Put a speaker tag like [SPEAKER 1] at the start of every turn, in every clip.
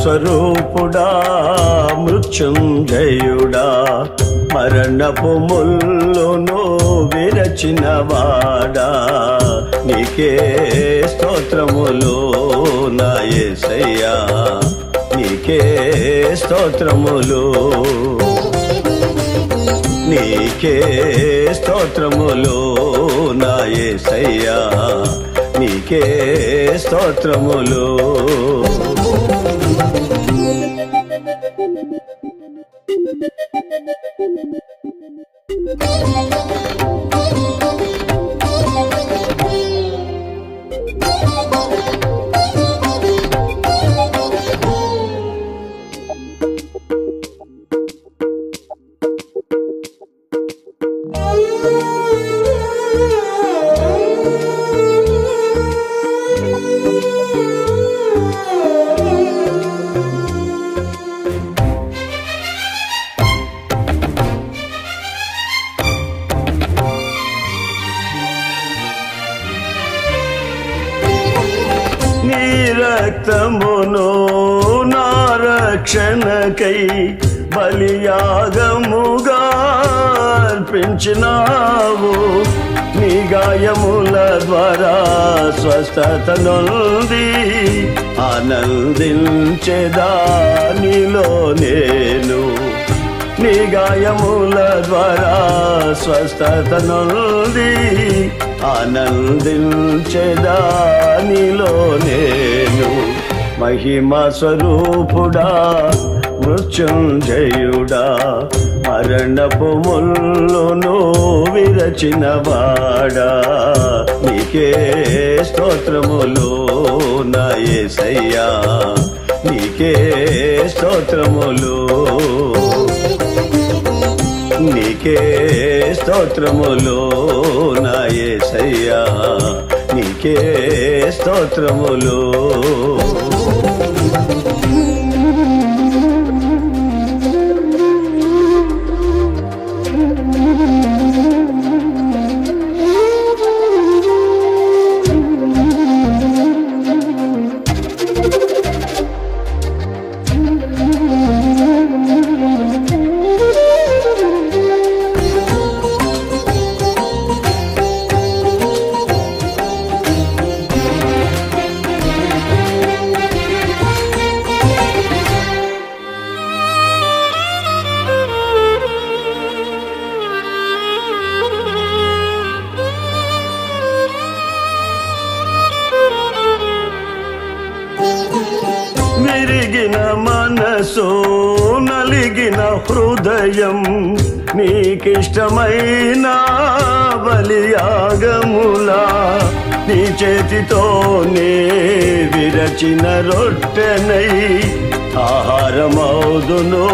[SPEAKER 1] స్వరూపుడా మృత్యుంజయుడా మరణపు ముల్లును విరచిన వాడా నీకే స్తోత్రములు నా యేసయ్యా నీకే స్తోత్రములు నీకే స్తోత్రములు నా యేసయ్యా నీకే స్తోత్రములు నీ రక్తమును నా రక్షణకై బలియాగముగా అర్పించినావు నీ గాయముల ద్వారా స్వస్థత నొంది ఆనందించేదా నీలో నేను నీ గాయముల ద్వారా స్వస్థత నొంది ఆనందించేదా నీలో నేను మహిమ స్వరూపుడా మృత్యుంజయుడా మరణపు ముల్లును విరచిన వాడా నీకే స్తోత్రములు నా యేసయ్యా నీకే స్తోత్రములు నీకే స్తోత్రములు నా యేసయ్యా నీకే స్తోత్రములు విరిగిన మనసు నలిగిన హృదయం నీకిష్టమైన బలియాగములా నీ చేతితోనే విరచిన రొట్టెనై ఆహారమౌదును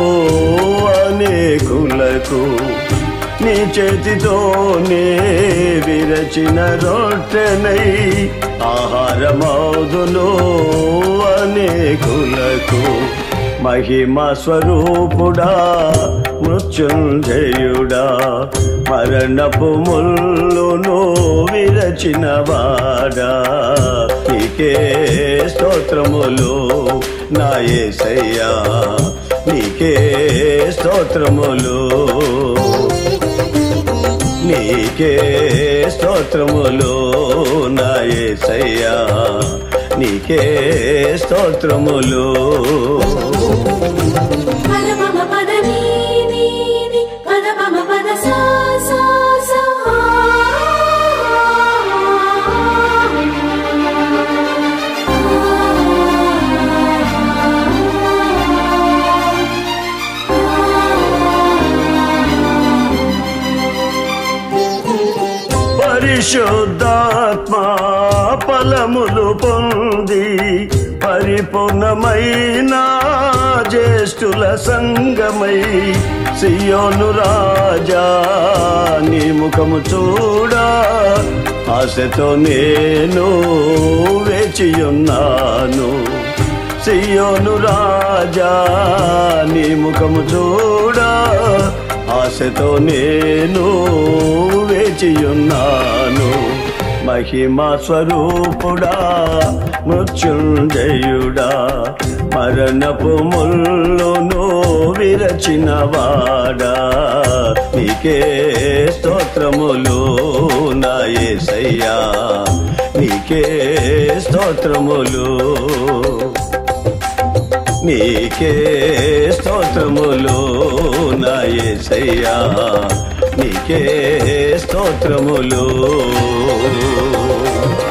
[SPEAKER 1] అనేకులకు నీ చేతితోనే విరచిన రొట్టెనై ఆహారమౌదును అనేకులకు మహిమ స్వరూపుడా మృత్యుంజయుడా మరణపు ముల్లును విరచిన వాడా నీకే స్తోత్రములు నా యేసయ్యా నీకే స్తోత్రములు నీకే స్తోత్రములు నా యేసయ్యా నీకే స్తోత్రములు
[SPEAKER 2] పద మమ పద నీ నీ నీ పద మమ పద సా సా సా
[SPEAKER 1] పరిశుద్ధాత్మ ఫలములు పొంది పరిపూర్ణమైన జ్యేష్ఠుల సంగమై సియోను రాజా నీ ముఖము చూడా ఆశతో నేను వేచియున్నాను సియోను రాజా నీ ముఖము చూడా ఆశతో నేను వేచియున్నాను మహిమా స్వరూపుడా మృత్యుంజయుడా మరణపు ముల్లును విరచిన వాడా నీకే స్తోత్రములు నా యేసయ్యా నీకే స్తోత్రములు నీకే స్తోత్రములు నా యేసయ్యా నీకే స్తోత్రములు